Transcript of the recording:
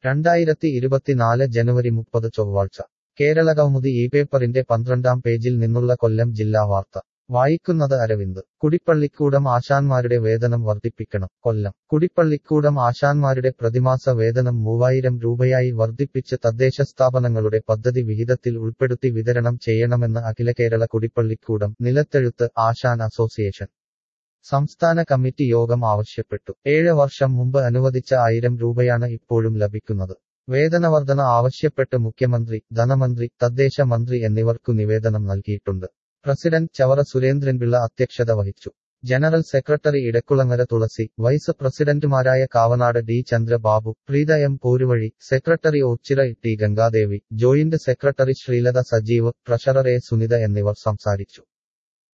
രണ്ടായിരത്തി ഇരുപത്തിനാല് ജനുവരി മുപ്പത് ചൊവ്വാഴ്ച കേരള കൗമുദി ഈ പേപ്പറിന്റെ പന്ത്രണ്ടാം പേജിൽ നിന്നുള്ള കൊല്ലം ജില്ലാ വാർത്ത വായിക്കുന്നത് അരവിന്ദ് കുടിപ്പള്ളിക്കൂടം ആശാന്മാരുടെ വേതനം വർദ്ധിപ്പിക്കണം കൊല്ലം കുടിപ്പള്ളിക്കൂടം ആശാന്മാരുടെ പ്രതിമാസ വേതനം മൂവായിരം രൂപയായി വർദ്ധിപ്പിച്ച് തദ്ദേശ സ്ഥാപനങ്ങളുടെ പദ്ധതി വിഹിതത്തിൽ ഉൾപ്പെടുത്തി വിതരണം ചെയ്യണമെന്ന് അഖില കേരള കുടിപ്പള്ളിക്കൂടം നിലത്തെഴുത്ത് ആശാൻ അസോസിയേഷൻ സംസ്ഥാന കമ്മിറ്റി യോഗം ആവശ്യപ്പെട്ടു ഏഴ് വർഷം മുമ്പ് അനുവദിച്ച ആയിരം രൂപയാണ് ഇപ്പോഴും ലഭിക്കുന്നത് വേതനവർധന ആവശ്യപ്പെട്ട് മുഖ്യമന്ത്രി ധനമന്ത്രി തദ്ദേശ മന്ത്രി എന്നിവർക്കു നിവേദനം നൽകിയിട്ടുണ്ട് പ്രസിഡന്റ് ചവറ സുരേന്ദ്രൻപിള്ള അധ്യക്ഷത വഹിച്ചു general secretary Edakkulangara Thulasi vice പ്രസിഡന്റുമാരായ Kavanad D Chandrababu Preetha M Poruvazhi secretary Ochira T Gangadevi joint secretary Sreelatha Sajeev treasurer A Sunitha എന്നിവർ സംസാരിച്ചു